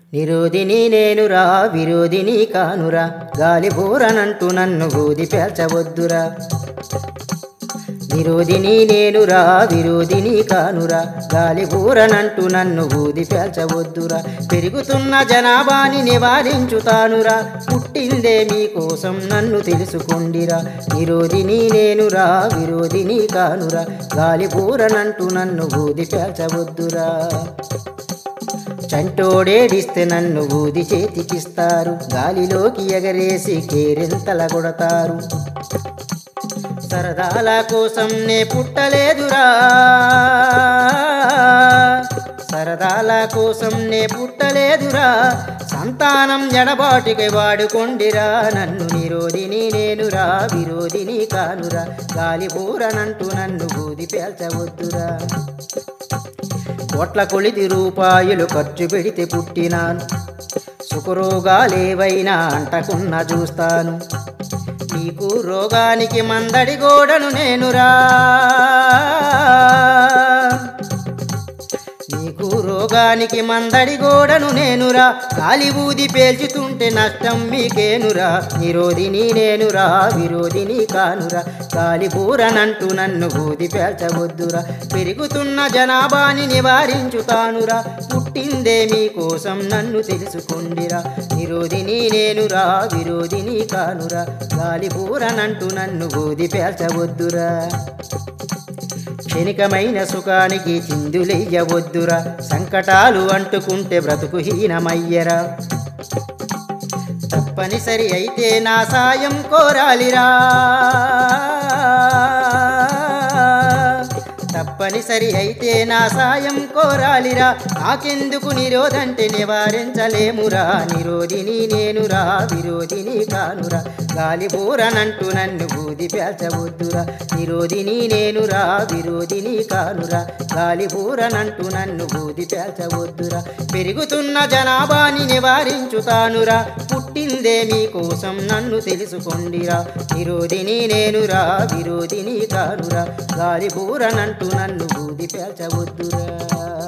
నిరోధిని నేనురా విరోధిని కానురా గాలి బోరనంటూ నన్ను ఊది పేల్చవద్దురా విరోధిని నేనురా విరోధిని కానురా గాలి బూరనంటూ నన్ను ఊది పేల్చవద్దురా పెరుగుతున్న జనాభాని నివారించుతానురా పుట్టిందే మీకోసం నన్ను తెలుసుకోండిరా విరోధిని నేనురా విరోధిని కానురా గాలి బూరనంటూ నన్ను ఊది పేల్చవద్దురా చంటోడేడిస్తే నన్ను ఊది చేతికిస్తారు గాలిలోకి ఎగరేసి కేరింతల కొడతారు సరదాల కోసం నే పుట్టలేదురా సరదాల కోసం నే పుట్టలేదురా సంతానం ఎడబాటికి వాడుకొండిరా నన్ను నిరోధిని నేనురా విరోధిని కానురా గాలి బూరనంటూ నన్ను బూది పేల్చవద్దురా కోట్ల కొలిది రూపాయలు ఖర్చు పెడితే పుట్టినాను సుఖరోగాలేవైనా అంటకున్న చూస్తాను నీకు రోగానికి మందడి గోడను నేనురా నీకు రోగానికి మందడి గోడను నేనురా గాలి ఊది పేల్చుతుంటే నష్టం మీకేనురా నిరోధిని నేనురా విరోధిని కానురా గాలి బూరనంటూ నన్ను ఊది పేల్చవద్దురా పెరుగుతున్న జనాభాని నివారించుతానురా పుట్టిందే మీకోసం నన్ను తెలుసుకొండిరా నిరోధిని నేనురా విరోధిని కానురా గాలి బూరనంటూ నన్ను ఊది పేల్చవద్దురా క్షణికమైన సుఖానికి చిందులెయ్యవద్దురా సంకటాలు అంటుకుంటే బ్రతుకు హీనమయ్యరా తప్పనిసరి అయితే నా సాయం కోరాలిరా తప్పనిసరి అయితే నా సాయం కోరాలిరా నాకెందుకు నిరోధంటే నివారించలేమురా నిరోధిని నేనురా విరోధిని కానురా గాలి బోరనంటూ నన్ను బూది పేల్చవద్దురా నిరోధిని నేనురా విరోధిని కానురా గాలి బూరనంటూ నన్ను బూది పేల్చవద్దురా పెరుగుతున్న జనాభాని నివారించుతానురా పుట్టిందే మీకోసం నన్ను తెలుసుకొండిరా నిరోధిని నేనురా విరోధిని కానురా గాలి బూరనంటూ నన్ను బూది పేల్చవద్దురా